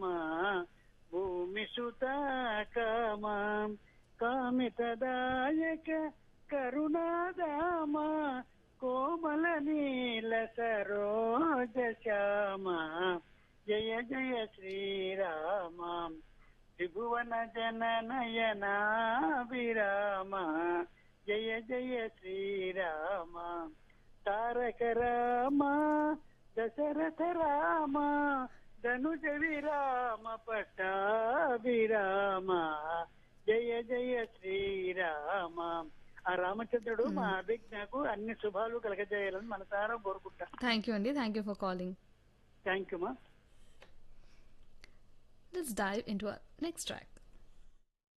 భూమి సుతాకామ కామితదాయక కరుణాదామ కోమల నీల సరోజ శ్యామ జయ జయ శ్రీరామ త్రిభువన జన నయనా విరామ జయ జయ శ్రీరామ తారక రామ దశరథ రామ ధనుజ విరామ పట్టాభిరామ జయ జయ శ్రీరామ ఆ రామచంద్రుడు మా అభిజ్ఞకు అన్ని శుభాలు కలగజేయాలని మనసారా కోరుకుంటా థ్యాంక్ యూ అండి thank you for calling thank you మా Let's dive into our next track.